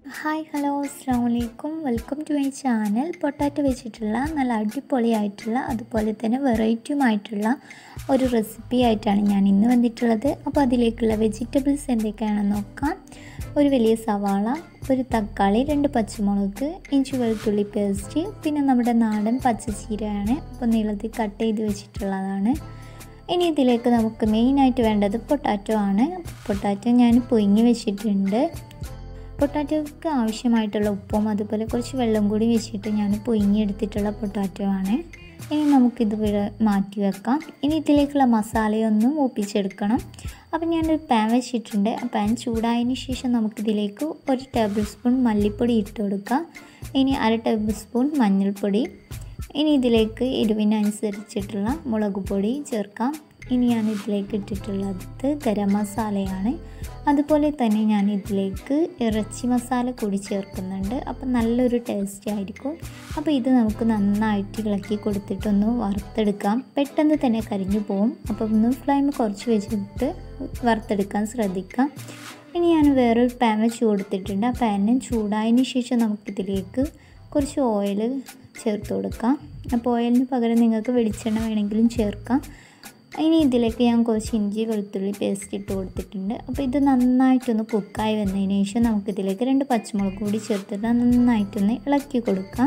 hi hello അസ്സാം വലൈക്കും welcome to my channel potato വെച്ചിട്ടുള്ള നല്ല അടിപൊളിയായിട്ടുള്ള അതുപോലെ തന്നെ വെറൈറ്റിയുമായിട്ടുള്ള ഒരു റെസിപ്പി ആയിട്ടാണ് ഞാൻ ഇന്ന് വന്നിട്ടുള്ളത് അപ്പോൾ അതിലേക്കുള്ള വെജിറ്റബിൾസ് എന്തൊക്കെയാണെന്ന് നോക്കാം ഒരു വലിയ സവാള ഒരു തക്കാളി രണ്ട് പച്ചമുളക് ഇഞ്ചി വെളുത്തുള്ളി പേസ്റ്റ് പിന്നെ നമ്മുടെ നാടൻ പച്ചച്ചീരയാണ് അപ്പോൾ നീളത്തിൽ കട്ട് ചെയ്ത് വെച്ചിട്ടുള്ളതാണ് ഇനി ഇതിലേക്ക് നമുക്ക് മെയിനായിട്ട് വേണ്ടത് പൊട്ടാറ്റോ ആണ് പൊട്ടാറ്റോ ഞാൻ പൊയിങ്ങി വെച്ചിട്ടുണ്ട് പൊട്ടാറ്റോക്ക് ആവശ്യമായിട്ടുള്ള ഉപ്പും അതുപോലെ കുറച്ച് വെള്ളം കൂടി വെച്ചിട്ട് ഞാൻ പൊയിഞ്ഞെടുത്തിട്ടുള്ള പൊട്ടാറ്റോ ആണ് ഇനി നമുക്കിത് മാറ്റി വെക്കാം ഇനി ഇതിലേക്കുള്ള മസാലയൊന്നും മൂപ്പിച്ചെടുക്കണം അപ്പം ഞാനൊരു പാൻ വെച്ചിട്ടുണ്ട് ആ പാൻ ചൂടായതിന് ശേഷം നമുക്കിതിലേക്ക് ഒരു ടേബിൾ സ്പൂൺ മല്ലിപ്പൊടി ഇട്ട് കൊടുക്കാം ഇനി അര ടേബിൾ സ്പൂൺ മഞ്ഞൾപ്പൊടി ഇനി ഇതിലേക്ക് എരിവിനനുസരിച്ചിട്ടുള്ള മുളക് പൊടി ചേർക്കാം ഇനി ഞാൻ ഇതിലേക്ക് ഇട്ടിട്ടുള്ളത് ഗരം മസാലയാണ് അതുപോലെ തന്നെ ഞാൻ ഇതിലേക്ക് ഇറച്ചി മസാല കൂടി ചേർക്കുന്നുണ്ട് അപ്പം നല്ലൊരു ടേസ്റ്റ് ആയിരിക്കും അപ്പോൾ ഇത് നമുക്ക് നന്നായിട്ട് ഇളക്കി കൊടുത്തിട്ടൊന്ന് വറുത്തെടുക്കാം പെട്ടെന്ന് തന്നെ കരിഞ്ഞു പോകും അപ്പോൾ ഒന്ന് ഫ്ലെയിം കുറച്ച് വെച്ചിട്ട് വറുത്തെടുക്കാൻ ശ്രദ്ധിക്കാം ഇനി ഞാൻ വേറൊരു പാൻ വെച്ച് കൊടുത്തിട്ടുണ്ട് ആ പാനിന് ചൂടായതിന് ശേഷം നമുക്കിതിലേക്ക് കുറച്ച് ഓയിൽ ചേർത്ത് കൊടുക്കാം അപ്പോൾ ഓയിലിന് പകരം നിങ്ങൾക്ക് വെളിച്ചെണ്ണ വേണമെങ്കിലും ചേർക്കാം ഇനി ഇതിലേക്ക് ഞാൻ കുറച്ച് ഇഞ്ചി വെളുത്തുള്ളി പേസ്റ്റ് ഇട്ട് കൊടുത്തിട്ടുണ്ട് അപ്പോൾ ഇത് നന്നായിട്ടൊന്ന് കുക്കായി വന്നതിന് ശേഷം നമുക്കിതിലേക്ക് രണ്ട് പച്ചമുളക് കൂടി ചേർത്തിട്ട് നന്നായിട്ടൊന്ന് ഇളക്കി കൊടുക്കാം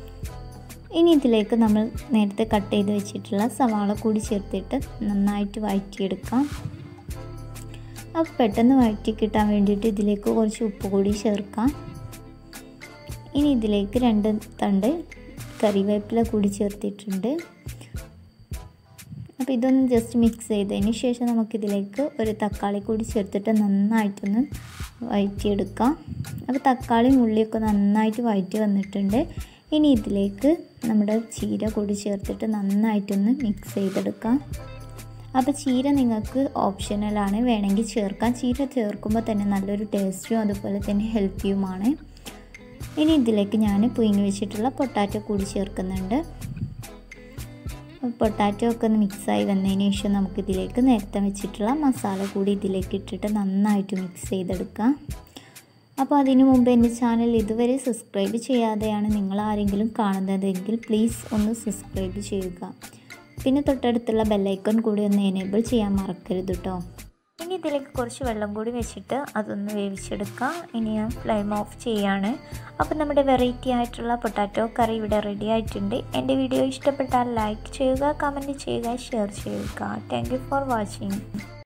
ഇനി ഇതിലേക്ക് നമ്മൾ നേരത്തെ കട്ട് ചെയ്ത് വെച്ചിട്ടുള്ള സവാള കൂടി ചേർത്തിട്ട് നന്നായിട്ട് വഴറ്റിയെടുക്കാം അപ്പോൾ പെട്ടെന്ന് വഴറ്റി കിട്ടാൻ വേണ്ടിയിട്ട് ഇതിലേക്ക് കുറച്ച് ഉപ്പ് കൂടി ചേർക്കാം ഇനി ഇതിലേക്ക് രണ്ട് തണ്ട് കറിവേപ്പില കൂടി ചേർത്തിട്ടുണ്ട് അപ്പോൾ ഇതൊന്ന് ജസ്റ്റ് മിക്സ് ചെയ്തതിന് ശേഷം നമുക്കിതിലേക്ക് ഒരു തക്കാളി കൂടി ചേർത്തിട്ട് നന്നായിട്ടൊന്ന് വഴറ്റിയെടുക്കാം അപ്പോൾ തക്കാളിയും ഉള്ളിയൊക്കെ നന്നായിട്ട് വഴറ്റി വന്നിട്ടുണ്ട് ഇനി ഇതിലേക്ക് നമ്മുടെ ചീര കൂടി ചേർത്തിട്ട് നന്നായിട്ടൊന്ന് മിക്സ് ചെയ്തെടുക്കാം അപ്പോൾ ചീര നിങ്ങൾക്ക് ഓപ്ഷണലാണ് വേണമെങ്കിൽ ചേർക്കാം ചീര ചേർക്കുമ്പോൾ തന്നെ നല്ലൊരു ടേസ്റ്റും അതുപോലെ തന്നെ ഹെൽത്തിയുമാണ് ഇനി ഇതിലേക്ക് ഞാൻ പുയിങ്ങി വെച്ചിട്ടുള്ള പൊട്ടാറ്റോ കൂടി ചേർക്കുന്നുണ്ട് പൊട്ടാറ്റോ ഒക്കെ ഒന്ന് മിക്സായി വന്നതിന് ശേഷം നമുക്കിതിലേക്ക് നേരത്തെ വെച്ചിട്ടുള്ള മസാല കൂടി ഇതിലേക്ക് ഇട്ടിട്ട് നന്നായിട്ട് മിക്സ് ചെയ്തെടുക്കാം അപ്പോൾ അതിനു മുമ്പ് എൻ്റെ ചാനൽ ഇതുവരെ സബ്സ്ക്രൈബ് ചെയ്യാതെയാണ് നിങ്ങൾ ആരെങ്കിലും കാണുന്നതെങ്കിൽ പ്ലീസ് ഒന്ന് സബ്സ്ക്രൈബ് ചെയ്യുക പിന്നെ തൊട്ടടുത്തുള്ള ബെല്ലൈക്കൺ കൂടി ഒന്ന് എനേബിൾ ചെയ്യാൻ മറക്കരുത് കേട്ടോ ഇനി ഇതിലേക്ക് കുറച്ച് വെള്ളം കൂടി വെച്ചിട്ട് അതൊന്ന് വേവിച്ചെടുക്കാം ഇനി ഞാൻ ഫ്ലെയിം ഓഫ് ചെയ്യാണ് അപ്പോൾ നമ്മുടെ വെറൈറ്റി ആയിട്ടുള്ള പൊട്ടാറ്റോ കറി ഇവിടെ റെഡി ആയിട്ടുണ്ട് എൻ്റെ വീഡിയോ ഇഷ്ടപ്പെട്ടാൽ ലൈക്ക് ചെയ്യുക കമൻറ്റ് ചെയ്യുക ഷെയർ ചെയ്യുക താങ്ക് ഫോർ വാച്ചിങ്